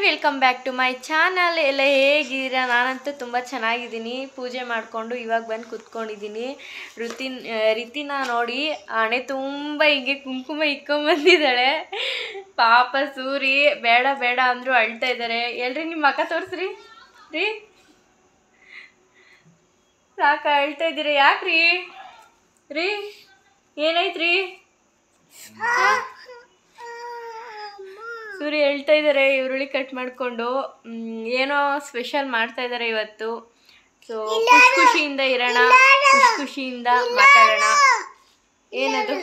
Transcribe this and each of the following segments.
Welcome back to my channel ಎಲ್ಲ ಹೇಗಿದ್ದೀರಾ ನಾನಂತೂ ತುಂಬ ಚೆನ್ನಾಗಿದ್ದೀನಿ ಪೂಜೆ ಮಾಡಿಕೊಂಡು ಇವಾಗ ಬಂದು ಕುತ್ಕೊಂಡಿದ್ದೀನಿ ಋತಿನ್ ಆ, ರಿತಿನ ನೋಡಿ ಹಣೆ ತುಂಬ ಹಿಂಗೆ ಕುಂಕುಮ ಇಕ್ಕೊಂಬಂದಿದ್ದಾಳೆ ಪಾಪ ಸೂರಿ ಬೇಡ ಬೇಡ ಅಂದರು ಅಳ್ತಾ ಇದ್ದಾರೆ ಎಲ್ರಿ ನಿಮ್ಮ ಅಕ್ಕ ತೋರಿಸ್ರಿ ರೀ ಸಾಕ ಅಳ್ತಾ ಇದ್ದೀರಾ ಯಾಕ್ರಿ ರೀ ಏನಾಯ್ತ್ರಿ ಸೂರ್ಯ ಹೇಳ್ತಾ ಇದ್ದಾರೆ ಈರುಳ್ಳಿ ಕಟ್ ಮಾಡಿಕೊಂಡು ಏನೋ ಸ್ಪೆಷಲ್ ಮಾಡ್ತಾ ಇದ್ದಾರೆ ಇವತ್ತು ಸೊ ಖುಷಿ ಖುಷಿಯಿಂದ ಇರೋಣ ಖುಷಿ ಖುಷಿಯಿಂದ ಮಾತಾಡೋಣ ಏನದು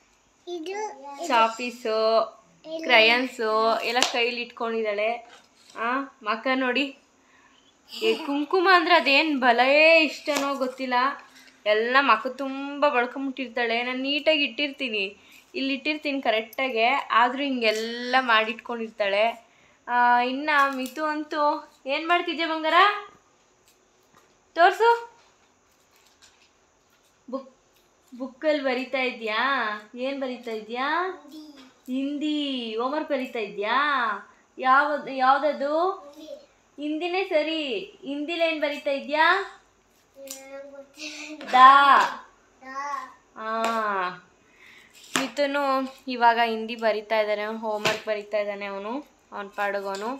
ಚಾಪೀಸು ಕ್ರಯನ್ಸು ಎಲ್ಲ ಕೈಲಿ ಇಟ್ಕೊಂಡಿದ್ದಾಳೆ ಆ ಮಕ್ಕ ನೋಡಿ ಈ ಕುಂಕುಮ ಅಂದ್ರೆ ಅದೇನು ಬಲೇ ಇಷ್ಟನೋ ಗೊತ್ತಿಲ್ಲ ಎಲ್ಲ ಮಕ್ಕ ತುಂಬ ಬಳ್ಕೊಂಬಿಟ್ಟಿರ್ತಾಳೆ ನಾನು ನೀಟಾಗಿ ಇಟ್ಟಿರ್ತೀನಿ ಇಲ್ಲಿ ಇಟ್ಟಿರ್ತೀನಿ ಕರೆಕ್ಟಾಗೆ ಆದರೂ ಹಿಂಗೆಲ್ಲ ಮಾಡಿಟ್ಕೊಂಡಿರ್ತಾಳೆ ಆ, ಇನ್ನು ಮಿತು ಅಂತೂ ಏನು ಮಾಡ್ತಿದ್ದೆ ಬಂಗಾರ ತೋರಿಸು ಬುಕ್ ಬುಕ್ಕಲ್ಲಿ ಬರಿತಾ ಇದೆಯಾ ಏನು ಬರಿತಾ ಇದೆಯಾ ಹಿಂದಿ ಹೋಮ್ವರ್ಕ್ ಬರಿತಾ ಇದೆಯಾ ಯಾವ್ದು ಯಾವುದದು ಹಿಂದಿನೇ ಸರಿ ಹಿಂದಿಲಿ ಏನು ಬರಿತಾ ಇದೆಯಾ ದಾ ಹಾಂ ಮಿಥುನು ಇವಾಗ ಹಿಂದಿ ಬರಿತಾ ಇದ್ದಾನೆ ಹೋಮ್ವರ್ಕ್ ಬರಿತಾ ಇದ್ದಾನೆ ಅವನು ಅವನ ಪಾಡಗವನು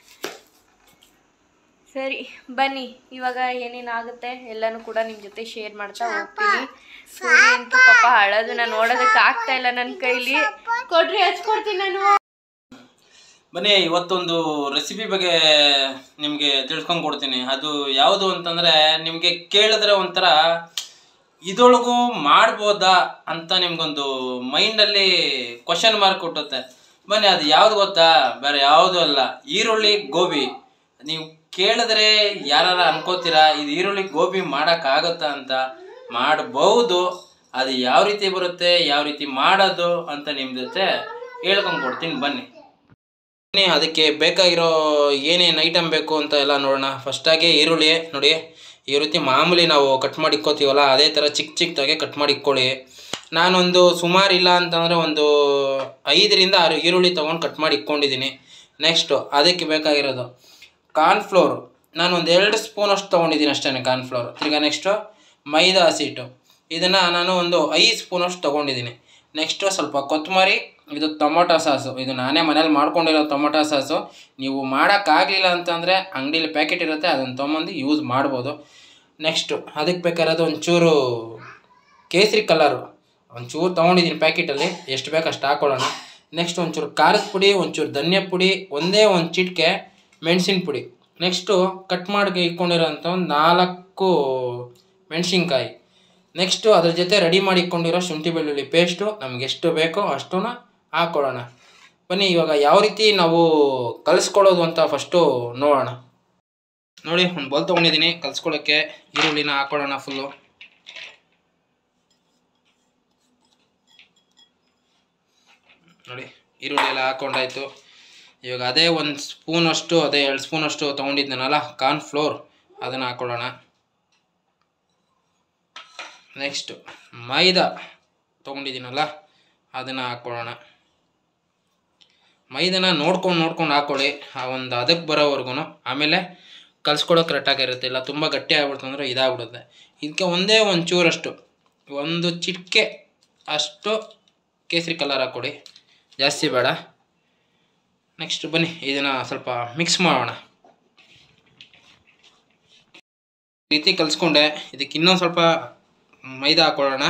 ಸರಿ ಬನ್ನಿ ಇವಾಗ ಏನೇನಾಗುತ್ತೆ ಎಲ್ಲನೂ ಕೂಡ ನಿಮ್ಮ ಜೊತೆ ಶೇರ್ ಮಾಡ್ತಾ ಹೋಗ್ತೀನಿ ಸೂರ್ಯ ಅಂತೂ ಪಾಪ ಅಳೋದನ್ನ ನೋಡೋದಕ್ಕೆ ಆಗ್ತಾ ಇಲ್ಲ ನನ್ನ ಕೈಲಿ ಕೊಡ್ರಿ ಹಚ್ಕೊಡ್ತೀನಿ ನಾನು ಬನ್ನಿ ಇವತ್ತೊಂದು ರೆಸಿಪಿ ಬಗ್ಗೆ ನಿಮಗೆ ತಿಳ್ಕೊಂಡು ಕೊಡ್ತೀನಿ ಅದು ಯಾವುದು ಅಂತಂದರೆ ನಿಮಗೆ ಕೇಳಿದ್ರೆ ಒಂಥರ ಇದೊಳಗೂ ಮಾಡ್ಬೋದಾ ಅಂತ ನಿಮ್ಗೊಂದು ಮೈಂಡಲ್ಲಿ ಕ್ವಶನ್ ಮಾರ್ಕ್ ಹುಟ್ಟುತ್ತೆ ಬನ್ನಿ ಅದು ಯಾವ್ದು ಗೊತ್ತಾ ಬೇರೆ ಯಾವುದು ಅಲ್ಲ ಈರುಳ್ಳಿ ಗೋಬಿ ನೀವು ಕೇಳಿದ್ರೆ ಯಾರು ಅನ್ಕೋತೀರಾ ಇದು ಈರುಳ್ಳಿ ಗೋಬಿ ಮಾಡೋಕ್ಕಾಗುತ್ತಾ ಅಂತ ಮಾಡಬಹುದು ಅದು ಯಾವ ರೀತಿ ಬರುತ್ತೆ ಯಾವ ರೀತಿ ಮಾಡೋದು ಅಂತ ನಿಮ್ಮ ಜೊತೆ ಹೇಳ್ಕೊಂಡು ಕೊಡ್ತೀನಿ ಬನ್ನಿ ಬನ್ನಿ, ಅದಕ್ಕೆ ಬೇಕಾಗಿರೋ ಏನೇನು ಐಟಮ್ ಬೇಕು ಅಂತ ಎಲ್ಲ ನೋಡೋಣ ಫಸ್ಟಾಗಿ ಈರುಳ್ಳಿ ನೋಡಿ ಈ ರೀತಿ ಮಾಮೂಲಿ ನಾವು ಕಟ್ ಮಾಡಿ ಇಕ್ಕೋತೀವಲ್ಲ ಅದೇ ಥರ ಚಿಕ್ಕ ಚಿಕ್ಕದಾಗೆ ಕಟ್ ಮಾಡಿ ಇಕ್ಕೊಳ್ಳಿ ನಾನೊಂದು ಸುಮಾರು ಇಲ್ಲ ಅಂತಂದರೆ ಒಂದು ಐದರಿಂದ ಆರು ಈರುಳ್ಳಿ ತೊಗೊಂಡು ಕಟ್ ಮಾಡಿ ಇಕ್ಕೊಂಡಿದ್ದೀನಿ ನೆಕ್ಸ್ಟು ಅದಕ್ಕೆ ಬೇಕಾಗಿರೋದು ಕಾರ್ನ್ಫ್ಲೋರ್ ನಾನು ಒಂದು ಎರಡು ಸ್ಪೂನ್ ಅಷ್ಟು ತೊಗೊಂಡಿದ್ದೀನಿ ಅಷ್ಟೇ ಕಾರ್ನ್ಫ್ಲೋರ್ ತಿರ್ಗಾ ನೆಕ್ಸ್ಟು ಮೈದಾ ಹಸಿಟ್ಟು ಇದನ್ನು ನಾನು ಒಂದು ಐದು ಸ್ಪೂನ್ ಅಷ್ಟು ತೊಗೊಂಡಿದ್ದೀನಿ ನೆಕ್ಸ್ಟು ಸ್ವಲ್ಪ ಕೊತ್ತಂಬರಿ ಇದು ಟೊಮೊಟೊ ಸಾಸು ಇದು ನಾನೇ ಮನೇಲಿ ಮಾಡ್ಕೊಂಡಿರೋ ಟೊಮೊಟೊ ಸಾಸು ನೀವು ಮಾಡೋಕ್ಕಾಗಲಿಲ್ಲ ಅಂತಂದರೆ ಅಂಗಡೀಲಿ ಪ್ಯಾಕೆಟ್ ಇರುತ್ತೆ ಅದನ್ನು ತೊಗೊಂಬಂದು ಯೂಸ್ ಮಾಡ್ಬೋದು ನೆಕ್ಸ್ಟು ಅದಕ್ಕೆ ಬೇಕಾಗಿರೋದು ಒಂಚೂರು ಕೇಸರಿ ಕಲರು ಒಂಚೂರು ತೊಗೊಂಡಿದ್ದೀನಿ ಪ್ಯಾಕೆಟಲ್ಲಿ ಎಷ್ಟು ಬೇಕು ಅಷ್ಟು ಹಾಕ್ಕೊಳ್ಳೋಣ ನೆಕ್ಸ್ಟ್ ಒಂಚೂರು ಖಾರದ ಪುಡಿ ಒಂಚೂರು ಧನಿಯಾ ಪುಡಿ ಒಂದೇ ಒಂದು ಚಿಟಿಕೆ ಮೆಣಸಿನ ಪುಡಿ ನೆಕ್ಸ್ಟು ಕಟ್ ಮಾಡಿ ಇಟ್ಕೊಂಡಿರೋಂಥ ಒಂದು ನಾಲ್ಕು ಮೆಣಸಿನ್ಕಾಯಿ ನೆಕ್ಸ್ಟು ಅದ್ರ ಜೊತೆ ರೆಡಿ ಮಾಡಿ ಇಟ್ಕೊಂಡಿರೋ ಶುಂಠಿ ಬೆಳ್ಳುಳ್ಳಿ ಪೇಸ್ಟು ನಮ್ಗೆ ಎಷ್ಟು ಬೇಕೋ ಅಷ್ಟನ್ನ ಹಾಕ್ಕೊಳ್ಳೋಣ ಬನ್ನಿ ಇವಾಗ ಯಾವ ರೀತಿ ನಾವು ಕಲಿಸ್ಕೊಳ್ಳೋದು ಅಂತ ಫಸ್ಟು ನೋಡೋಣ ನೋಡಿ ಒಂದು ಬೌಲ್ ತೊಗೊಂಡಿದ್ದೀನಿ ಕಲಿಸ್ಕೊಳ್ಳೋಕ್ಕೆ ಈರುಳ್ಳಿನ ಹಾಕ್ಕೊಳ್ಳೋಣ ಫುಲ್ಲು ನೋಡಿ ಈರುಳ್ಳಿ ಎಲ್ಲ ಹಾಕ್ಕೊಂಡಾಯ್ತು ಇವಾಗ ಅದೇ ಒಂದು ಸ್ಪೂನಷ್ಟು ಅದೇ ಎರಡು ಸ್ಪೂನಷ್ಟು ತೊಗೊಂಡಿದ್ದೀನಲ್ಲ ಕಾರ್ನ್ ಫ್ಲೋರ್ ಅದನ್ನು ಹಾಕ್ಕೊಳ್ಳೋಣ ನೆಕ್ಸ್ಟು ಮೈದಾ ತೊಗೊಂಡಿದ್ದೀನಲ್ಲ ಅದನ್ನು ಹಾಕ್ಕೊಳ್ಳೋಣ ಮೈದಾನ ನೋಡ್ಕೊಂಡು ನೋಡ್ಕೊಂಡು ಹಾಕ್ಕೊಳ್ಳಿ ಆ ಒಂದು ಅದಕ್ಕೆ ಬರೋವರೆಗೂ ಆಮೇಲೆ ಕಲ್ಸ್ಕೊಳ್ಳೋ ಕರೆಕ್ಟಾಗಿರುತ್ತೆ ಇಲ್ಲ ತುಂಬ ಗಟ್ಟಿ ಆಗ್ಬಿಡ್ತು ಅಂದರೆ ಇದಾಗ್ಬಿಡುತ್ತೆ ಇದಕ್ಕೆ ಒಂದೇ ಒಂದು ಚೂರಷ್ಟು ಒಂದು ಚಿಟಿಕೆ ಅಷ್ಟು ಕೇಸರಿ ಕಲರ್ ಹಾಕ್ಕೊಡಿ ಜಾಸ್ತಿ ಬೇಡ ನೆಕ್ಸ್ಟ್ ಬನ್ನಿ ಇದನ್ನು ಸ್ವಲ್ಪ ಮಿಕ್ಸ್ ಮಾಡೋಣ ಈ ರೀತಿ ಕಲಿಸ್ಕೊಂಡೆ ಇದಕ್ಕೆ ಇನ್ನೊಂದು ಸ್ವಲ್ಪ ಮೈದಾ ಹಾಕ್ಕೊಳ್ಳೋಣ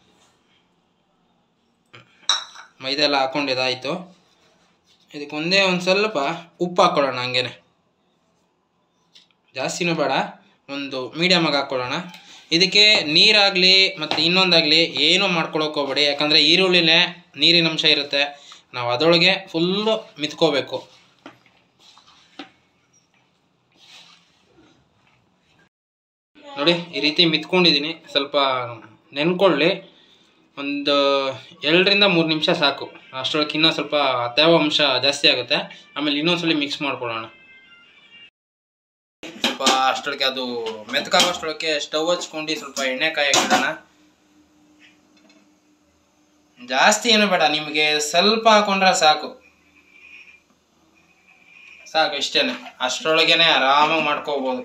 ಮೈದಾ ಎಲ್ಲ ಹಾಕ್ಕೊಂಡಿದ್ದಾಯಿತು ಇದಕ್ಕೆ ಒಂದೇ ಒಂದು ಸ್ವಲ್ಪ ಉಪ್ಪು ಹಾಕ್ಕೊಳ್ಳೋಣ ಹಂಗೇನೆ ಜಾಸ್ತಿನೂ ಬೇಡ ಒಂದು ಮೀಡಿಯಮಾಗಿ ಹಾಕ್ಕೊಳ್ಳೋಣ ಇದಕ್ಕೆ ನೀರಾಗಲಿ ಮತ್ತು ಇನ್ನೊಂದಾಗಲಿ ಏನೂ ಮಾಡ್ಕೊಳಕ್ಕೆ ಹೋಗ್ಬೇಡಿ ಯಾಕಂದರೆ ಈರುಳ್ಳಿನೇ ನೀರಿನ ಅಂಶ ಇರುತ್ತೆ ನಾವು ಅದರೊಳಗೆ ಫುಲ್ಲು ಮಿತ್ಕೋಬೇಕು ನೋಡಿ ಈ ರೀತಿ ಮಿತ್ಕೊಂಡಿದ್ದೀನಿ ಸ್ವಲ್ಪ ನೆನ್ಕೊಳ್ಳಿ ಒಂದು ಎರಡರಿಂದ ಮೂರು ನಿಮಿಷ ಸಾಕು ಅಷ್ಟರೊಳಗೆ ಇನ್ನೂ ಸ್ವಲ್ಪ ತೇವಾಂಶ ಜಾಸ್ತಿ ಆಗುತ್ತೆ ಆಮೇಲೆ ಇನ್ನೊಂದ್ಸಲಿ ಮಿಕ್ಸ್ ಮಾಡ್ಕೊಳ್ಳೋಣ ಸ್ವಲ್ಪ ಅಷ್ಟರೊಳಗೆ ಅದು ಮೆತ್ಕಾಗೋಷ್ಟರೊಳಗೆ ಸ್ಟವ್ ಹಚ್ಕೊಂಡು ಸ್ವಲ್ಪ ಎಣ್ಣೆ ಕಾಯಕ್ಕಿಡೋಣ ಜಾಸ್ತಿ ಏನು ಬೇಡ ನಿಮಗೆ ಸ್ವಲ್ಪ ಹಾಕೊಂಡ್ರೆ ಸಾಕು ಸಾಕು ಇಷ್ಟೇನೆ ಅಷ್ಟರೊಳಗೇನೆ ಆರಾಮಾಗಿ ಮಾಡ್ಕೋಬೋದು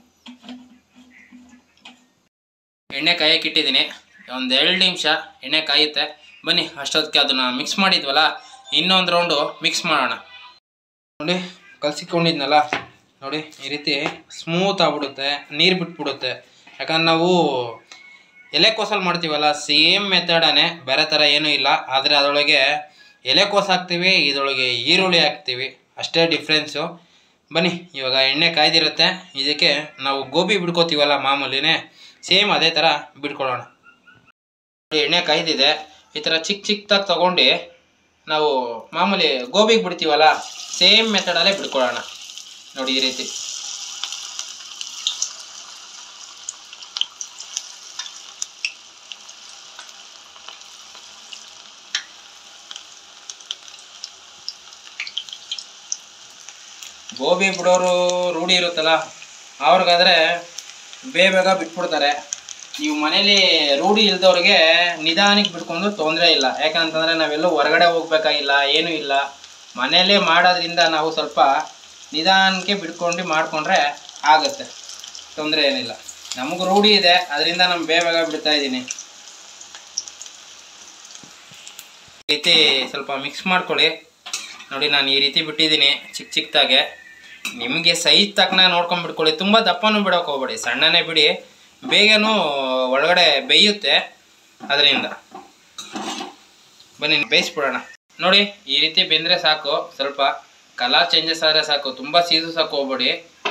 ಎಣ್ಣೆ ಕಾಯಕ್ಕೆ ಇಟ್ಟಿದ್ದೀನಿ ಒಂದು ಎರಡು ನಿಮಿಷ ಎಣ್ಣೆ ಕಾಯುತ್ತೆ ಬನ್ನಿ ಅಷ್ಟೊತ್ತಿಗೆ ಅದನ್ನು ಮಿಕ್ಸ್ ಮಾಡಿದ್ವಲ್ಲ ಇನ್ನೊಂದು ರೌಂಡು ಮಿಕ್ಸ್ ಮಾಡೋಣ ನೋಡಿ ಕಲಸಿಕೊಂಡಿದ್ನಲ್ಲ ನೋಡಿ ಈ ರೀತಿ ಸ್ಮೂತ್ ಆಗ್ಬಿಡುತ್ತೆ ನೀರು ಬಿಟ್ಬಿಡುತ್ತೆ ಯಾಕಂದ್ರೆ ನಾವು ಎಲೆಕೋಸಲ್ಲಿ ಮಾಡ್ತೀವಲ್ಲ ಸೇಮ್ ಮೆಥಡನೇ ಬೇರೆ ಥರ ಏನೂ ಇಲ್ಲ ಆದರೆ ಅದರೊಳಗೆ ಎಲೆಕೋಸು ಹಾಕ್ತೀವಿ ಇದರೊಳಗೆ ಈರುಳ್ಳಿ ಹಾಕ್ತೀವಿ ಅಷ್ಟೇ ಡಿಫ್ರೆನ್ಸು ಬನ್ನಿ ಇವಾಗ ಎಣ್ಣೆ ಕಾಯ್ದಿರುತ್ತೆ ಇದಕ್ಕೆ ನಾವು ಗೋಬಿ ಬಿಡ್ಕೋತೀವಲ್ಲ ಮಾಮೂಲಿನೇ ಸೇಮ್ ಅದೇ ಥರ ಬಿಡ್ಕೊಳ್ಳೋಣ ನೋಡಿ, ಎಣ್ಣೆ ಕಾಯ್ದಿದೆ ಈ ಥರ ಚಿಕ್ಕ ಚಿಕ್ಕದಾಗಿ ತಗೊಂಡು ನಾವು ಮಾಮೂಲಿ ಗೋಬಿಗೆ ಬಿಡ್ತೀವಲ್ಲ ಸೇಮ್ ಮೆಥಡಲ್ಲೇ ಬಿಡ್ಕೊಳ್ಳೋಣ ನೋಡಿ ಈ ರೀತಿ ಗೋಬಿ ಬಿಡೋರು ರೂಢಿ ಇರುತ್ತಲ್ಲ ಅವ್ರಿಗಾದ್ರೆ ಬೇಗ ಬೇಗ ಬಿಟ್ಬಿಡ್ತಾರೆ ನೀವು ಮನೇಲಿ ರೂಢಿ ಇಲ್ದವ್ರಿಗೆ ನಿಧಾನಕ್ಕೆ ಬಿಟ್ಕೊಂಡು ತೊಂದರೆ ಇಲ್ಲ ಯಾಕಂತಂದರೆ ನಾವೆಲ್ಲೂ ಹೊರಗಡೆ ಹೋಗ್ಬೇಕಾಗಿಲ್ಲ ಏನೂ ಇಲ್ಲ ಮನೇಲೇ ಮಾಡೋದ್ರಿಂದ ನಾವು ಸ್ವಲ್ಪ ನಿಧಾನಕ್ಕೆ ಬಿಟ್ಕೊಂಡು ಮಾಡಿಕೊಂಡ್ರೆ ಆಗುತ್ತೆ ತೊಂದರೆ ಏನಿಲ್ಲ ನಮಗೆ ರೂಢಿ ಇದೆ ಅದರಿಂದ ನಾನು ಬೇಗ ಬೇಗ ಬಿಡ್ತಾ ಇದ್ದೀನಿ ಈ ರೀತಿ ಸ್ವಲ್ಪ ಮಿಕ್ಸ್ ಮಾಡ್ಕೊಳ್ಳಿ ನೋಡಿ ನಾನು ಈ ರೀತಿ ಬಿಟ್ಟಿದ್ದೀನಿ ಚಿಕ್ಕ ಚಿಕ್ಕದಾಗೆ ನಿಮಗೆ ಸೈಜ್ ತಕ್ಕನ ನೋಡ್ಕೊಂಡು ಬಿಡ್ಕೊಳ್ಳಿ ತುಂಬ ದಪ್ಪನೂ ಬಿಡೋಕೆ ಹೋಗ್ಬೇಡಿ ಸಣ್ಣನೇ ಬಿಡಿ ಬೇಗನೂ ಒಳಗಡೆ ಬೇಯುತ್ತೆ ಅದರಿಂದ ಬನ್ನಿ ಬೇಯಿಸ್ಬಿಡೋಣ ನೋಡಿ ಈ ರೀತಿ ಬೆಂದರೆ ಸಾಕು ಸ್ವಲ್ಪ ಕಲರ್ ಚೇಂಜಸ್ ಆದರೆ ಸಾಕು ತುಂಬ ಸೀಸು ಸಾಕು ಹೋಗ್ಬೇಡಿ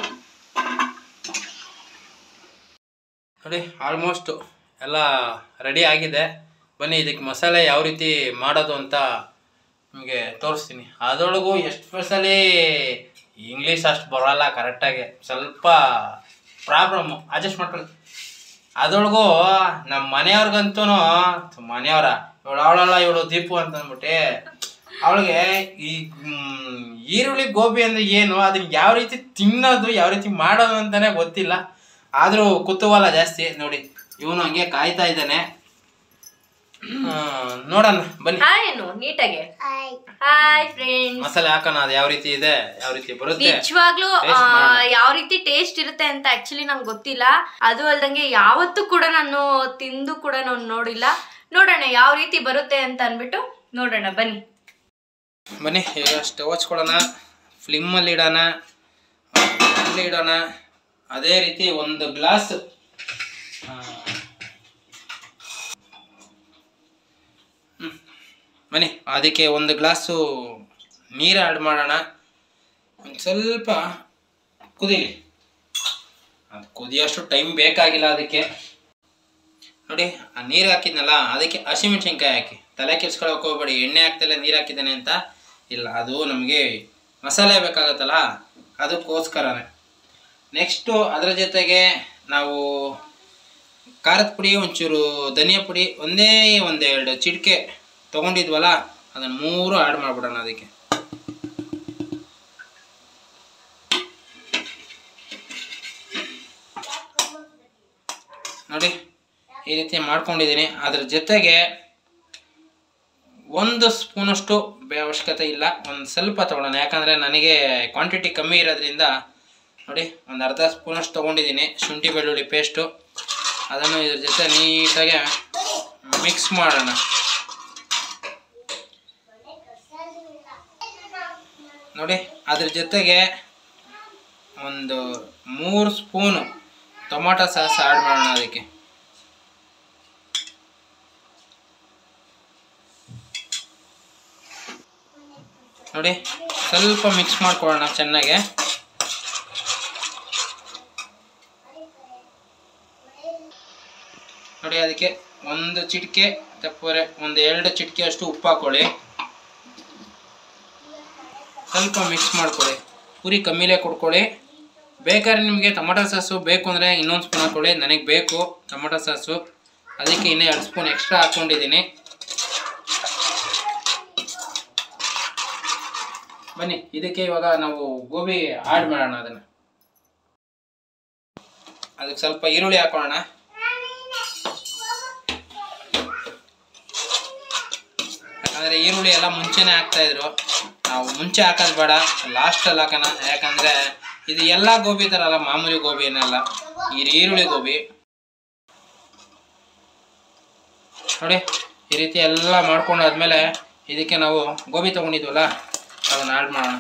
ನೋಡಿ ಆಲ್ಮೋಸ್ಟು ಎಲ್ಲ ರೆಡಿ ಆಗಿದೆ ಬನ್ನಿ ಇದಕ್ಕೆ ಮಸಾಲೆ ಯಾವ ರೀತಿ ಮಾಡೋದು ಅಂತ ನಿಮಗೆ ತೋರಿಸ್ತೀನಿ ಅದರೊಳಗೂ ಎಷ್ಟು ಸಲ ಇಂಗ್ಲೀಷ್ ಅಷ್ಟು ಬರೋಲ್ಲ ಕರೆಕ್ಟಾಗಿ ಸ್ವಲ್ಪ ಪ್ರಾಬ್ಲಮ್ಮು ಅಡ್ಜಸ್ಟ್ ಮಾಡ್ಕೊಳ್ಳಿ ಅದರೊಳಗೂ ನಮ್ಮ ಮನೆಯವ್ರಿಗಂತೂ ಮನೆಯವರ ಇವಳು ಅವಳಲ್ಲ ಇವಳು ದೀಪು ಅಂತ ಅಂದ್ಬಿಟ್ಟು ಅವಳಿಗೆ ಈ ಮ್, ಈರುಳ್ಳಿ ಗೋಬಿ ಅಂದ್ರೆ ಏನು ಅದನ್ನ ಯಾವ ರೀತಿ ತಿನ್ನೋದು ಯಾವ ರೀತಿ ಮಾಡೋದು ಅಂತಾನೆ ಗೊತ್ತಿಲ್ಲ ಆದರೂ ಕುತೂಹಲ ಜಾಸ್ತಿ ನೋಡಿ ಇವನು ಹಂಗೆ ಕಾಯ್ತಾ ಇದ್ದಾನೆ ಆ, ನೋಡೋಣ ಬನ್ನಿ ಹಾಯ್ ಏನು ನೀಟಾಗೆ ಹಾಯ್ ಫ್ರೆಂಡ್ಸ್ ಮಸಾಲೆ ಹಾಕೋಣ ಅದು ಯಾವ ರೀತಿ ಇದೆ ಯಾವ ರೀತಿ ಬರುತ್ತೆ ನಿಜವಾಗ್ಲೂ Taste ಮಾಡೋಣ. ಯಾವ ರೀತಿ ಟೇಸ್ಟ್ ಇರುತ್ತೆ ಅಂತ ಆಕ್ಚುಲಿ ನಂಗೆ ಗೊತ್ತಿಲ್ಲ ಅದು ಅಲ್ದಂಗೆ ಯಾವತ್ತೂ ಕೂಡ ನಾನು ತಿಂದು ಕೂಡ ನಾನು ನೋಡಿಲ್ಲ ನೋಡೋಣ ಯಾವ ರೀತಿ ಬರುತ್ತೆ ಅಂತ ಅನ್ಬಿಟ್ಟು ನೋಡೋಣ ಬನ್ನಿ ಬನ್ನಿ ಈಗ ಸ್ಟವ್ ಹಚ್ಕೊಳ್ಳೋಣ ಫ್ಲಿಮ್ಮಲ್ಲಿ ಇಡೋಣ ಅಲ್ಲಿ ಇಡೋಣ ಅದೇ ರೀತಿ ಒಂದು ಗ್ಲಾಸ್ ಬನ್ನಿ ಅದಕ್ಕೆ ಒಂದು ಗ್ಲಾಸು ನೀರು ಆ್ಯಡ್ ಮಾಡೋಣ ಒಂದು ಸ್ವಲ್ಪ ಕುದೀಲಿ ಅದು ಕುದಿಯೋಷ್ಟು ಟೈಮ್ ಬೇಕಾಗಿಲ್ಲ ಅದಕ್ಕೆ ನೋಡಿ ಆ ನೀರು ಹಾಕಿದ್ನಲ್ಲ ಅದಕ್ಕೆ ಹಸಿಮೆಣ್ಸಿನ್ಕಾಯಿ ಹಾಕಿ ತಲೆ ಕೆಡ್ಸ್ಕೊಳಕ್ಕೆ ಹೋಗ್ಬೇಡಿ ಎಣ್ಣೆ ಹಾಕ್ತಲ್ಲ ನೀರು ಹಾಕಿದ್ದಾನೆ ಅಂತ ಇಲ್ಲ ಅದು ನಮಗೆ ಮಸಾಲೆ ಬೇಕಾಗತ್ತಲ್ಲ ಅದಕ್ಕೋಸ್ಕರನೇ ನೆಕ್ಸ್ಟು ಅದರ ಜೊತೆಗೆ ನಾವು ಖಾರದ ಪುಡಿ ಒಂಚೂರು ಧನಿಯಾ ಪುಡಿ ಒಂದೇ ಒಂದೆರಡು ಚಿಟಿಕೆ ತೊಗೊಂಡಿದ್ವಲ್ಲ ಅದನ್ನು ಮೂರು ಆ್ಯಡ್ ಮಾಡಿಬಿಡೋಣ ಅದಕ್ಕೆ ನೋಡಿ ಈ ರೀತಿ ಮಾಡ್ಕೊಂಡಿದ್ದೀನಿ ಅದ್ರ ಜೊತೆಗೆ ಒಂದು ಸ್ಪೂನಷ್ಟು ಬೆ- ಅವಶ್ಯಕತೆ ಇಲ್ಲ ಒಂದು ಸ್ವಲ್ಪ ತೊಗೊಳ್ಳೋಣ ಯಾಕಂದರೆ ನನಗೆ ಕ್ವಾಂಟಿಟಿ ಕಮ್ಮಿ ಇರೋದ್ರಿಂದ ನೋಡಿ ಒಂದು ಅರ್ಧ ಸ್ಪೂನಷ್ಟು ತೊಗೊಂಡಿದ್ದೀನಿ ಶುಂಠಿ ಬೆಳ್ಳುಳ್ಳಿ ಪೇಸ್ಟು ಅದನ್ನು ಇದ್ರ ಜೊತೆ ನೀಟಾಗಿ ಮಿಕ್ಸ್ ಮಾಡೋಣ ನೋಡಿ ಅದ್ರ ಜೊತೆಗೆ ಒಂದು ಮೂರು ಸ್ಪೂನು ಟೊಮಾಟೊ ಸಾಸ್ ಆ್ಯಡ್ ಮಾಡೋಣ ಅದಕ್ಕೆ ನೋಡಿ ಸ್ವಲ್ಪ ಮಿಕ್ಸ್ ಮಾಡ್ಕೊಳ್ಳೋಣ ಚೆನ್ನಾಗೆ ನೋಡಿ ಅದಕ್ಕೆ ಒಂದು ಚಿಟಿಕೆ ತಪ್ಪರೆ ಒಂದು ಎರಡು ಚಿಟಿಕೆ ಅಷ್ಟು ಉಪ್ಪು ಹಾಕೊಳ್ಳಿ ಸ್ವಲ್ಪ ಮಿಕ್ಸ್ ಮಾಡ್ಕೊಳ್ಳಿ ಪೂರಿ ಕಮ್ಮಿಲೇ ಕೊಡ್ಕೊಳ್ಳಿ ಬೇಕಾದ್ರೆ ನಿಮಗೆ ಟೊಮಟೊ ಸಾಸು ಬೇಕು ಅಂದರೆ ಇನ್ನೊಂದು ಸ್ಪೂನ್ ಹಾಕ್ಕೊಳ್ಳಿ ನನಗೆ ಬೇಕು ಟೊಮಟೊ ಸಾಸು ಅದಕ್ಕೆ ಇನ್ನೂ ಎರಡು ಸ್ಪೂನ್ ಎಕ್ಸ್ಟ್ರಾ ಹಾಕ್ಕೊಂಡಿದ್ದೀನಿ ಬನ್ನಿ ಇದಕ್ಕೆ ಇವಾಗ ನಾವು ಗೋಬಿ ಆಡ್ ಮಾಡೋಣ ಅದನ್ನು ಅದಕ್ಕೆ ಸ್ವಲ್ಪ ಈರುಳ್ಳಿ ಹಾಕೊಳ್ಳೋಣ ಯಾಕಂದರೆ ಈರುಳ್ಳಿ ಎಲ್ಲ ಮುಂಚೆನೇ ಹಾಕ್ತಾ ಇದ್ರು ನಾವು ಮುಂಚೆ ಹಾಕೋದು ಬೇಡ ಲಾಸ್ಟಲ್ಲಿ ಹಾಕೋಣ ಯಾಕಂದರೆ ಇದು ಎಲ್ಲ ಗೋಬಿ ಥರ ಅಲ್ಲ ಮಾಮೂಲಿ ಗೋಬಿ ಏನಲ್ಲ ಈ ಈರುಳ್ಳಿ ಗೋಬಿ ನೋಡಿ ಈ ರೀತಿ ಎಲ್ಲ ಮಾಡ್ಕೊಂಡಾದ್ಮೇಲೆ ಇದಕ್ಕೆ ನಾವು ಗೋಬಿ ತೊಗೊಂಡಿದ್ವಲ್ಲ ಅದನ್ನ ಆಡ್ ಮಾಡೋಣ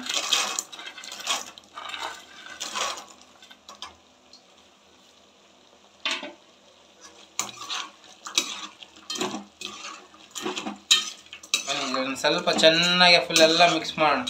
ಬನ್ನಿ ಇದನ್ನ ಸ್ವಲ್ಪ ಚೆನ್ನಾಗಿ ಫುಲ್ ಎಲ್ಲ ಮಿಕ್ಸ್ ಮಾಡೋಣ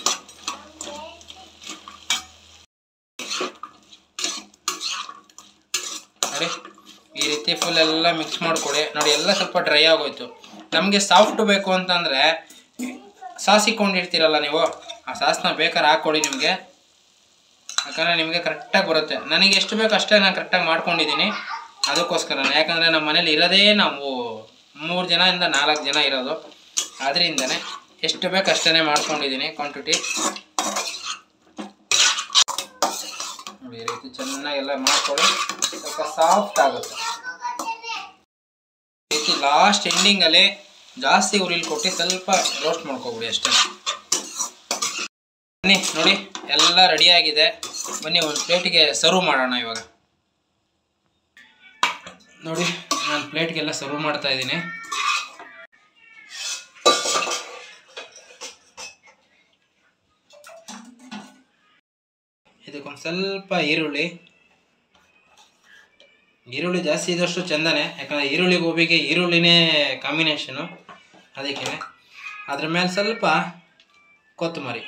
ನೋಡಿ ಈ ರೀತಿ ಫುಲ್ ಎಲ್ಲ ಮಿಕ್ಸ್ ಮಾಡಿಕೊಡಿ ನೋಡಿ ಎಲ್ಲ ಸ್ವಲ್ಪ ಡ್ರೈ ಆಗೋಯ್ತು ನಮಗೆ ಸಾಫ್ಟ್ ಬೇಕು ಅಂತಂದರೆ ಸಾಸ್ ಇಕ್ಕೊಂಡಿರ್ತೀರಲ್ಲ ನೀವು ಆ ಸಾಸ್ನ ಬೇಕಾದ್ರೆ ಹಾಕ್ಕೊಡಿ ನಿಮಗೆ ಯಾಕಂದರೆ ನಿಮಗೆ ಕರೆಕ್ಟಾಗಿ ಬರುತ್ತೆ ನನಗೆ ಎಷ್ಟು ಬೇಕು ಅಷ್ಟೇ ನಾನು ಕರೆಕ್ಟಾಗಿ ಮಾಡ್ಕೊಂಡಿದ್ದೀನಿ ಅದಕ್ಕೋಸ್ಕರ ಯಾಕಂದರೆ ನಮ್ಮ ಮನೇಲಿ ಇರೋದೇ ನಾವು ಮೂರು ಜನದಿಂದ ನಾಲ್ಕು ಜನ ಇರೋದು ಅದರಿಂದನೇ ಎಷ್ಟು ಬೇಕು ಅಷ್ಟೇ ಮಾಡ್ಕೊಂಡಿದ್ದೀನಿ ಕ್ವಾಂಟಿಟಿ ನೋಡಿ ಈ ರೀತಿ ಚೆನ್ನಾಗೆಲ್ಲ ಮಾಡ್ಕೊಳ್ಳಿ ಸ್ವಲ್ಪ ಸಾಫ್ಟ್ ಆಗುತ್ತೆ ಈ ರೀತಿ ಲಾಸ್ಟ್ ಎಂಡಿಂಗಲ್ಲಿ ಜಾಸ್ತಿ ಉರಿಲಿ ಕೊಟ್ಟು ಸ್ವಲ್ಪ ರೋಸ್ಟ್ ಮಾಡ್ಕೊಬಿಡಿ ಅಷ್ಟೇ ಬನ್ನಿ ನೋಡಿ ಎಲ್ಲ ರೆಡಿಯಾಗಿದೆ ಬನ್ನಿ ಒಂದು ಪ್ಲೇಟಿಗೆ ಸರ್ವ್ ಮಾಡೋಣ ಇವಾಗ ನೋಡಿ ನಾನು ಪ್ಲೇಟ್ಗೆಲ್ಲ ಸರ್ವ್ ಮಾಡ್ತಾ ಇದ್ದೀನಿ ಇದಕ್ಕೊಂದು ಸ್ವಲ್ಪ ಈರುಳ್ಳಿ ಈರುಳ್ಳಿ ಜಾಸ್ತಿ ಇದ್ದಷ್ಟು ಚಂದನೆ ಯಾಕಂದರೆ ಈರುಳ್ಳಿ ಗೋಬಿಗೆ ಈರುಳ್ಳಿನೇ ಕಾಂಬಿನೇಷನು ಅದಕ್ಕೆ ಅದ್ರ ಮೇಲೆ ಸ್ವಲ್ಪ ಕೊತ್ತಂಬರಿ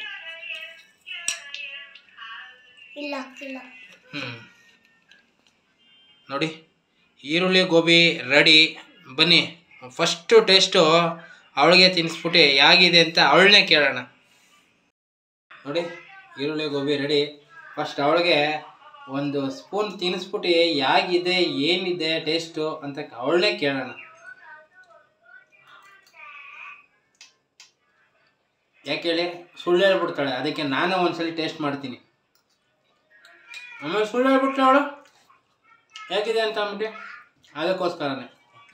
ಇಲ್ಲ ಹಾಕಿಲ್ಲ ಹ್ಞೂ ನೋಡಿ ಈರುಳ್ಳಿ ಗೋಬಿ ರೆಡಿ ಬನ್ನಿ ಫಸ್ಟು ಟೇಸ್ಟು ಅವಳಿಗೆ ತಿನ್ನಿಸ್ಬಿಟ್ಟು ಹೇಗಿದೆ ಅಂತ ಅವಳನ್ನೇ ಕೇಳೋಣ ನೋಡಿ ಈರುಳ್ಳಿ ಗೋಬಿ ರೆಡಿ ಫಸ್ಟ್ ಅವಳಿಗೆ ಒಂದು ಸ್ಪೂನ್ ತಿನ್ನಿಸ್ಬಿಟ್ಟು ಹೇಗಿದೆ ಏನಿದೆ ಟೇಸ್ಟು ಅಂತ ಅವಳನ್ನೇ ಕೇಳೋಣ ಯಾಕೆ ಹೇಳಿ ಸುಳ್ಳು ಹೇಳ್ಬಿಡ್ತಾಳೆ ಅದಕ್ಕೆ ನಾನು ಒಂದ್ಸಲಿ ಟೇಸ್ಟ್ ಮಾಡ್ತೀನಿ ಆಮೇಲೆ ಸುಳ್ಳು ಹೇಳ್ಬಿಟ್ರೆ ಅವಳು ಹೇಗಿದೆ ಅಂತ ಅಂದ್ಬಿಟ್ಟು ಅದಕ್ಕೋಸ್ಕರನೇ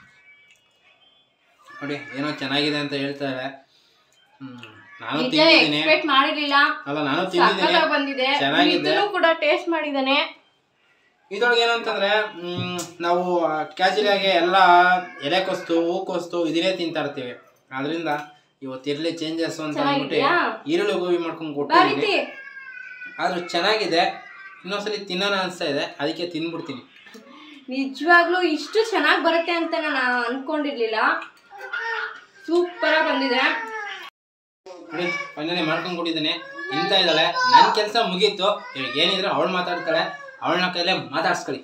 ನೋಡಿ ಏನೋ ಚೆನ್ನಾಗಿದೆ ಅಂತ ಹೇಳ್ತಾರೆ ಹ್ಮ್ ನಾನು ನಿಜ ತಿಂದಿದ್ದೀನಿ ಎಕ್ಸ್ಪೆಕ್ಟ್ ಮಾಡಿರ್ಲಿಲ್ಲ ಅಲ್ಲ ನಾನು ತಿಂದಿದ್ದೀನಿ ಸಖತ್ತಾಗಿ ಬಂದಿದೆ ಚೆನ್ನಾಗಿದೆ. ಇದನ್ನು ಕೂಡ ಟೇಸ್ಟ್ ಮಾಡಿದಾನೆ ಇದ್ರೊಳಗೆ ಏನು ಅಂತಂದ್ರೆ ಮ್, ನಾವು ಕ್ಯಾಶುಯಲ್ ಆಗಿ ಎಲ್ಲ ಎಲೆಕೋಸ್ತು ಹೂಕೋಸ್ತು ಇದನ್ನೇ ತಿಂತಾ ಇರ್ತೀವಿ ಆದ್ರಿಂದ ಇವತ್ತು ಇರ್ಲಿ ಚೇಂಜಸ್ ಅಂತ ಅಂದ್ಬಿಟ್ಟು ಚೆನ್ನಾಗಿದ್ಯಾ? ಈರುಳ್ಳಿ ಗೋಬಿ ಮಾಡ್ಕೊಂಡು ಬಾ ಕೊಟ್ಟಿದ್ದೀನಿ ರೀತಿ ಆದ್ರೂ ಚೆನ್ನಾಗಿದೆ ಇನ್ನೊಂದ್ಸಲಿ ತಿನ್ನೋಣ ಅನಿಸ್ತಾ ಇದೆ ಅದಕ್ಕೆ ತಿಂದ್ಬಿಡ್ತೀನಿ ನಿಜವಾಗ್ಲೂ ಇಷ್ಟು ಚೆನ್ನಾಗಿ ಬರುತ್ತೆ ಅಂತ ನಾನು ಅನ್ಕೊಂಡಿರ್ಲಿಲ್ಲ ಸೂಪರ್ ಆಗಿ ಬಂದಿದೆ ನೋಡಿ ಫೈನಲಿ ಮಾಡ್ಕೊಂಡು ಕೊಟ್ಟಿದ್ದೀನಿ ತಿಂತಾ ಇದ್ದಾಳೆ ನನ್ನ ಕೆಲಸ ಮುಗೀತು ಇವಾಗ ಏನಿದ್ರೆ ಅವಳು ಮಾತಾಡ್ತಾಳೆ ಅವಳನ್ನ ಕೈಲೇ ಮಾತಾಡ್ಸ್ಕೊಳ್ಳಿ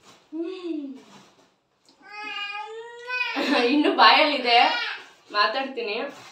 ಇನ್ನು ಬಾಯಲ್ಲಿದೆ ಮಾತಾಡ್ತೀನಿ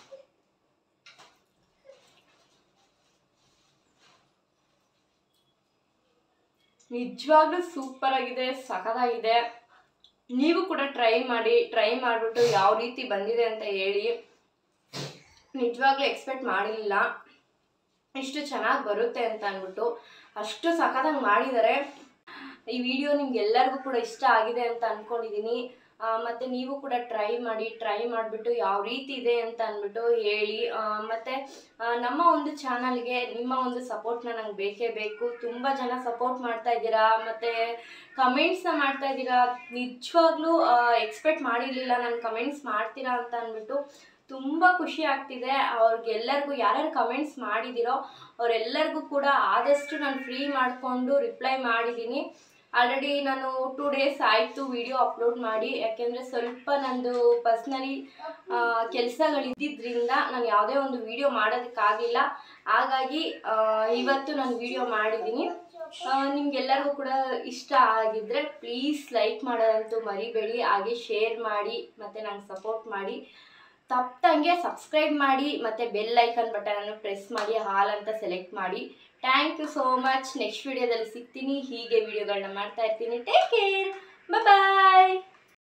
ನಿಜವಾಗ್ಲೂ ಸೂಪರ್ ಆಗಿದೆ ಸಖತ್ತಾಗಿದೆ ನೀವು ಕೂಡ ಟ್ರೈ ಮಾಡಿ ಟ್ರೈ ಮಾಡಿಬಿಟ್ಟು ಯಾವ ರೀತಿ ಬಂದಿದೆ ಅಂತ ಹೇಳಿ ನಿಜವಾಗ್ಲೂ ಎಕ್ಸ್ಪೆಕ್ಟ್ ಮಾಡಿರಲಿಲ್ಲ ಇಷ್ಟು ಚೆನ್ನಾಗಿ ಬರುತ್ತೆ ಅಂತ ಅಂದ್ಬಿಟ್ಟು ಅಷ್ಟು ಸಖತ್ತಾಗಿ ಮಾಡಿದ್ದಾರೆ ಈ ವಿಡಿಯೋ ನಿಮ್ಗೆಲ್ಲರಿಗೂ ಕೂಡ ಇಷ್ಟ ಆಗಿದೆ ಅಂತ ಅಂದ್ಕೊಂಡಿದ್ದೀನಿ ಆ, ಮತ್ತೆ ನೀವು ಕೂಡ ಟ್ರೈ ಮಾಡಿ ಟ್ರೈ ಮಾಡಿಬಿಟ್ಟು ಯಾವ ರೀತಿ ಇದೆ ಅಂತ ಅಂದ್ಬಿಟ್ಟು ಹೇಳಿ ಆ, ಮತ್ತೆ ಆ, ನಮ್ಮ ಒಂದು ಚಾನಲ್ಗೆ ನಿಮ್ಮ ಒಂದು ಸಪೋರ್ಟ್ನ ನಂಗೆ ಬೇಕೇ ಬೇಕು ತುಂಬ ಜನ ಸಪೋರ್ಟ್ ಮಾಡ್ತಾ ಇದ್ದೀರಾ ಮತ್ತು ಕಮೆಂಟ್ಸ್ನ ಮಾಡ್ತಾ ಇದ್ದೀರಾ ನಿಜವಾಗ್ಲೂ ಎಕ್ಸ್ಪೆಕ್ಟ್ ಮಾಡಿರಲಿಲ್ಲ ನಾನು ಕಮೆಂಟ್ಸ್ ಮಾಡ್ತೀರಾ ಅಂತ ಅಂದ್ಬಿಟ್ಟು ತುಂಬ ಖುಷಿ ಆಗ್ತಿದೆ ಅವ್ರಿಗೆಲ್ಲರಿಗೂ ಯಾರ್ಯಾರು ಕಮೆಂಟ್ಸ್ ಮಾಡಿದ್ದೀರೋ ಅವರೆಲ್ಲರಿಗೂ ಕೂಡ ಆದಷ್ಟು ನಾನು ಫ್ರೀ ಮಾಡಿಕೊಂಡು ರಿಪ್ಲೈ ಮಾಡಿದ್ದೀನಿ ಆಲ್ರೆಡಿ ನಾನು ಟೂ ಡೇಸ್ ಆಯಿತು ವಿಡಿಯೋ ಅಪ್ಲೋಡ್ ಮಾಡಿ ಯಾಕೆಂದರೆ ಸ್ವಲ್ಪ ನಂದು ಪರ್ಸ್ನಲಿ ಕೆಲಸಗಳಿದ್ದಿದ್ದರಿಂದ ನಾನು ಯಾವುದೇ ಒಂದು ವಿಡಿಯೋ ಮಾಡೋದಕ್ಕಾಗಿಲ್ಲ ಹಾಗಾಗಿ ಆ, ಇವತ್ತು ನಾನು ವಿಡಿಯೋ ಮಾಡಿದ್ದೀನಿ ನಿಮ್ಗೆಲ್ಲರಿಗೂ ಕೂಡ ಇಷ್ಟ ಆಗಿದ್ದರೆ ಪ್ಲೀಸ್ ಲೈಕ್ ಮಾಡೋದಂತೂ ಮರಿಬೇಡಿ ಹಾಗೆ ಶೇರ್ ಮಾಡಿ ಮತ್ತು ನಂಗೆ ಸಪೋರ್ಟ್ ಮಾಡಿ ತಪ್ಪಂಗೆ ಸಬ್ಸ್ಕ್ರೈಬ್ ಮಾಡಿ ಮತ್ತು ಬೆಲ್ ಐಕನ್ ಬಟನನ್ನು ಪ್ರೆಸ್ ಮಾಡಿ ಹಾಲ್ ಅಂತ ಸೆಲೆಕ್ಟ್ ಮಾಡಿ thank you so much next ವಿಡಿಯೋದಲ್ಲಿ ಸಿಗ್ತೀನಿ ಹೀಗೆ ವಿಡಿಯೋಗಳನ್ನ ಮಾಡ್ತಾ ಇರ್ತೀನಿ ಟೇಕ್ ಕೇರ್ ಬಾಯ್